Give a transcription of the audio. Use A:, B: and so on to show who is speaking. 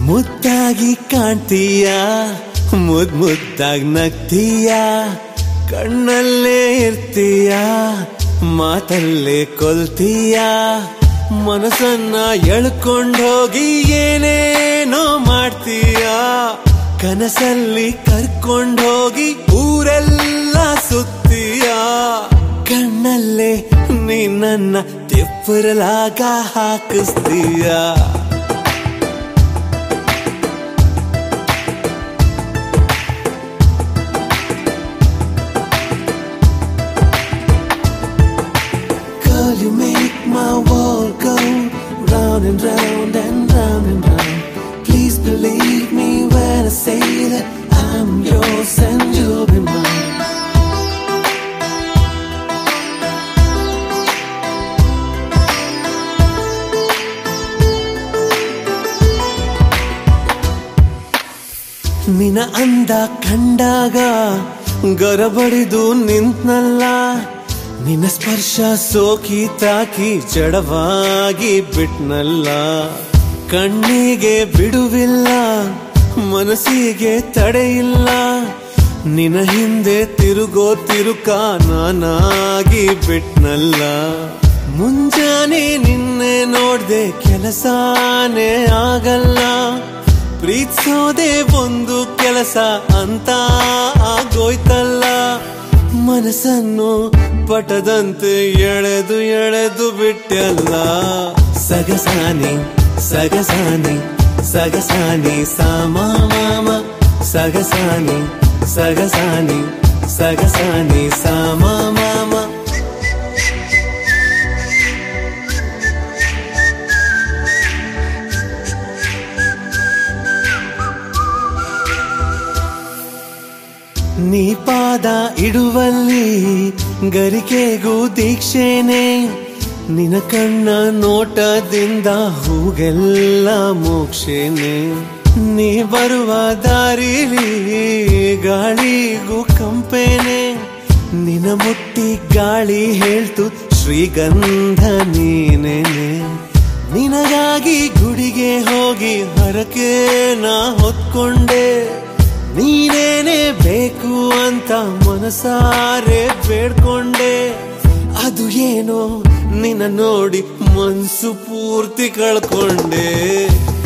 A: ಮುದ್ದಾಗಿ ಕಾಣ್ತೀಯ ಮುದ್ ಮುದ್ದಾಗಿ ನಗ್ತೀಯ ಕಣ್ಣಲ್ಲೇ ಇರ್ತೀಯ ಮಾತಲ್ಲೇ ಕೊಲ್ತೀಯ ಮನಸ್ಸನ್ನ ಎಳ್ಕೊಂಡೋಗಿ ಏನೇನೋ ಮಾಡ್ತೀಯ ಕನಸಲ್ಲಿ ಕರ್ಕೊಂಡೋಗಿ ಊರೆಲ್ಲ ಸುತ್ತೀಯ ಕಣ್ಣಲ್ಲೇ ನೀ ನನ್ನ ತಿಪ್ಪರಲಾಗ ಹಾಕಿಸ್ತೀಯ Girl, you make my world go round and round and round and round. Please believe me when I say that I'm yours and you'll be mine. ನಿನ ಅಂದ ಕಂಡಾಗ ಗರಬಡಿದು ನಿಂತ್ನಲ್ಲ ನಿನ್ನ ಸ್ಪರ್ಶ ಸೋಕಿ ತಾಕಿ ಜಡವಾಗಿ ಬಿಟ್ನಲ್ಲ ಕಣ್ಣಿಗೆ ಬಿಡುವಿಲ್ಲ ಮನಸ್ಸಿಗೆ ತಡೆಯಿಲ್ಲ ನಿನ ಹಿಂದೆ ತಿರುಗೋ ತಿರುಕ ನಾನಾಗಿ ಬಿಟ್ನಲ್ಲ ಮುಂಜಾನೆ ನಿನ್ನೆ ನೋಡ್ದೆ ಕೆಲಸನೇ ಆಗಲ್ಲ ಪ್ರೀತಿಸೋದೇ ಒಂದು ಕೆಲಸ ಅಂತ ಆಗೋಯ್ತಲ್ಲ ಮನಸ್ಸನ್ನು ಪಟದಂತೆ ಎಳೆದು ಎಳೆದು ಬಿಟ್ಟಲ್ಲ ಸಗಸಾನಿ ಸಗಸಾನಿ ಸಗಸಾನಿ ಸಾಮಾಮ ಸಗಸಾನಿ ಸಗಸಾನಿ ಸಗಸಾನಿ ಸಾಮಾಮ ನೀ ಪಾದ ಇಡುವಲ್ಲಿ ಗರಿಕೆಗೂ ದೀಕ್ಷೆನೆ ನಿನ ಕಣ್ಣ ನೋಟದಿಂದ ಹೂಗೆಲ್ಲ ಮೋಕ್ಷೇನೆ ನೀ ಬರುವ ದಾರಿಲಿ ಗಾಳಿಗೂ ಕಂಪೇನೆ ನಿನ ಮುಟ್ಟಿ ಗಾಳಿ ಹೇಳ್ತು ಶ್ರೀಗಂಧ ನೀನೇನೆ ನಿನಗಾಗಿ ಗುಡಿಗೆ ಹೋಗಿ ಹರಕೆ ನಾ ಹೊತ್ಕೊಂಡೆ ನೀನೇನೆ ಬೇಕು ಅಂತ ಮನಸಾರೆ ಬೇಡ್ಕೊಂಡೆ ಅದು ಏನೋ ನಿನ್ನ ನೋಡಿ ಮನ್ಸು ಪೂರ್ತಿ ಕಳ್ಕೊಂಡೆ